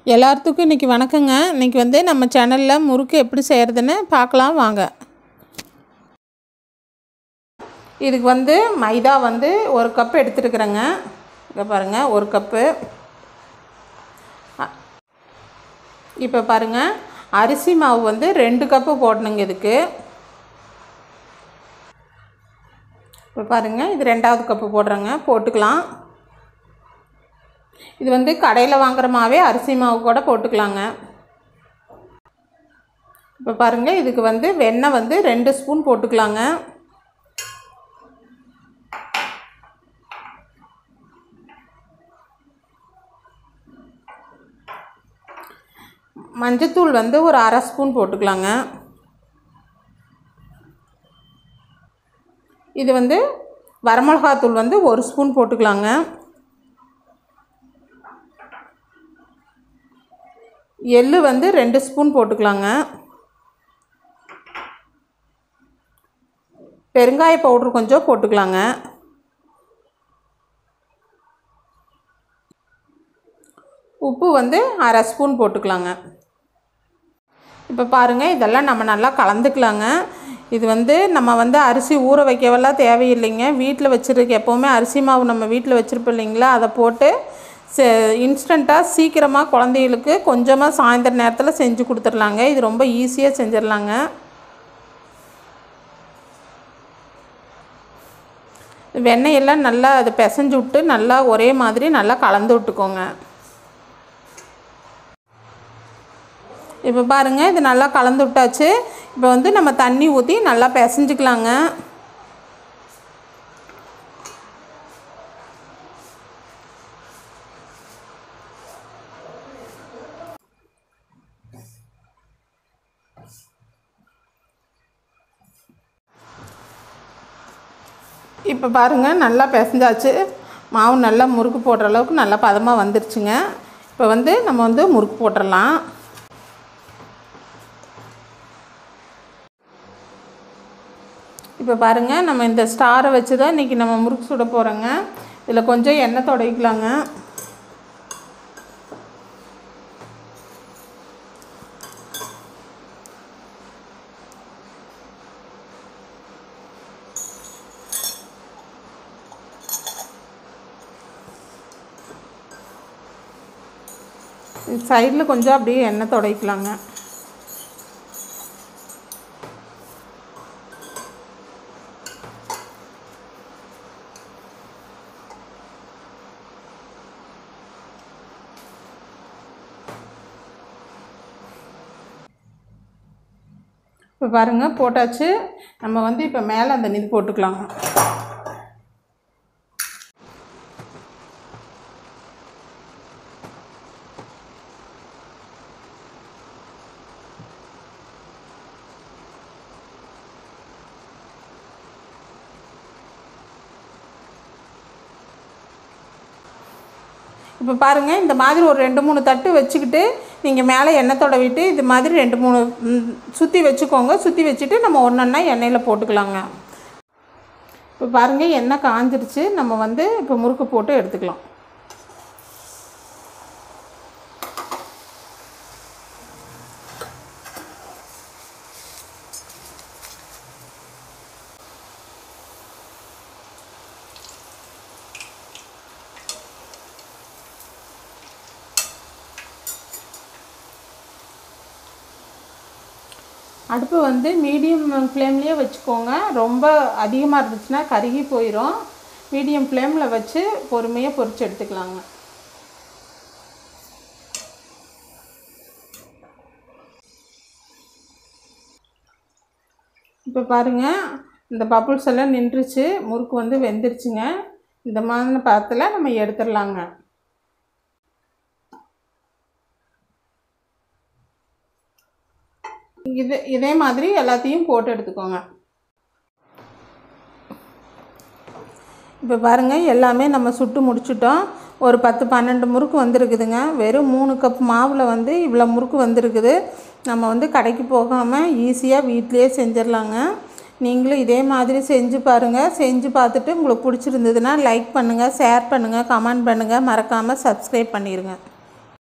எல்லாத்துக்கும் இன்றைக்கி வணக்கங்க இன்றைக்கி வந்து நம்ம சேனலில் முறுக்கு எப்படி செய்கிறதுன்னு பார்க்கலாம் வாங்க இதுக்கு வந்து மைதா வந்து ஒரு கப் எடுத்துருக்குறேங்க இங்கே பாருங்கள் ஒரு கப்பு இப்போ பாருங்கள் அரிசி மாவு வந்து ரெண்டு கப்பு போடணுங்க இதுக்கு இப்போ பாருங்கள் இது ரெண்டாவது கப்பு போடுறேங்க போட்டுக்கலாம் இது வந்து கடையில் வாங்குற மாவே அரிசி மாவு கூட போட்டுக்கலாங்க இப்போ பாருங்கள் இதுக்கு வந்து வெண்ணெய் வந்து ரெண்டு ஸ்பூன் போட்டுக்கலாங்க மஞ்சத்தூள் வந்து ஒரு அரை ஸ்பூன் போட்டுக்கலாங்க இது வந்து வரமிளகாத்தூள் வந்து ஒரு ஸ்பூன் போட்டுக்கலாங்க எள்ளு வந்து ரெண்டு ஸ்பூன் போட்டுக்கலாங்க பெருங்காய பவுட்ரு கொஞ்சம் போட்டுக்கலாங்க உப்பு வந்து அரை ஸ்பூன் போட்டுக்கலாங்க இப்போ பாருங்கள் இதெல்லாம் நம்ம நல்லா கலந்துக்கலாங்க இது வந்து நம்ம வந்து அரிசி ஊற வைக்கவெல்லாம் தேவையில்லைங்க வீட்டில் வச்சுருக்க எப்போவுமே அரிசி மாவு நம்ம வீட்டில் வச்சுருப்போம் இல்லைங்களா அதை போட்டு செ இன்ஸ்டண்ட்டாக சீக்கிரமாக குழந்தைகளுக்கு கொஞ்சமாக சாயந்தர நேரத்தில் செஞ்சு கொடுத்துர்லாங்க இது ரொம்ப ஈஸியாக செஞ்சிடலாங்க வெண்ணெயெல்லாம் நல்லா அதை பிசைஞ்சு விட்டு நல்லா ஒரே மாதிரி நல்லா கலந்து விட்டுக்கோங்க இப்போ பாருங்கள் இது நல்லா கலந்து விட்டாச்சு இப்போ வந்து நம்ம தண்ணி ஊற்றி நல்லா பிசைஞ்சிக்கலாங்க இப்போ பாருங்கள் நல்லா பிசைஞ்சாச்சு மாவு நல்லா முறுக்கு போடுற அளவுக்கு நல்லா பதமாக வந்துருச்சுங்க இப்போ வந்து நம்ம வந்து முறுக்கு போட்டுடலாம் இப்போ பாருங்கள் நம்ம இந்த ஸ்டாரை வச்சு தான் இன்றைக்கி நம்ம முறுக்கு சுட போகிறோங்க இதில் கொஞ்சம் எண்ணெய் தொடங்கிக்கலாங்க சைடில் கொஞ்சம் அப்படியே எண்ணெய் தொடங்கிக்கலாங்க இப்போ பாருங்கள் போட்டாச்சு நம்ம வந்து இப்போ மேலே அந்த நிதி போட்டுக்கலாங்க இப்போ பாருங்கள் இந்த மாதிரி ஒரு ரெண்டு மூணு தட்டு வச்சுக்கிட்டு நீங்கள் மேலே எண்ணெய் தடவிட்டு இது மாதிரி ரெண்டு மூணு சுற்றி வச்சுக்கோங்க சுற்றி வச்சுட்டு நம்ம ஒன்றொன்னா எண்ணெயில் போட்டுக்கலாங்க இப்போ பாருங்கள் எண்ணெய் காஞ்சிருச்சு நம்ம வந்து இப்போ முறுக்கு போட்டு எடுத்துக்கலாம் அடுப்பு வந்து மீடியம் ஃப்ளேம்லேயே வச்சுக்கோங்க ரொம்ப அதிகமாக இருந்துச்சுன்னா கருகி போயிடும் மீடியம் ஃப்ளேமில் வச்சு பொறுமையாக பொரிச்சு எடுத்துக்கலாங்க இப்போ பாருங்கள் இந்த பப்புள்ஸ் எல்லாம் நின்றுச்சு முறுக்கு வந்து வெந்துருச்சுங்க இந்த மாதிரி பாத்தில் நம்ம எடுத்துடலாங்க இது இதே மாதிரி எல்லாத்தையும் போட்டு எடுத்துக்கோங்க இப்போ பாருங்கள் எல்லாமே நம்ம சுட்டு முடிச்சிட்டோம் ஒரு பத்து பன்னெண்டு முறுக்கு வந்திருக்குதுங்க வெறும் மூணு கப் மாவில் வந்து இவ்வளோ முறுக்கு வந்திருக்குது நம்ம வந்து கடைக்கு போகாமல் ஈஸியாக வீட்லேயே செஞ்சிடலாங்க நீங்களும் இதே மாதிரி செஞ்சு பாருங்கள் செஞ்சு பார்த்துட்டு உங்களுக்கு பிடிச்சிருந்ததுன்னா லைக் பண்ணுங்கள் ஷேர் பண்ணுங்கள் கமெண்ட் பண்ணுங்கள் மறக்காமல் சப்ஸ்கிரைப் பண்ணிடுங்க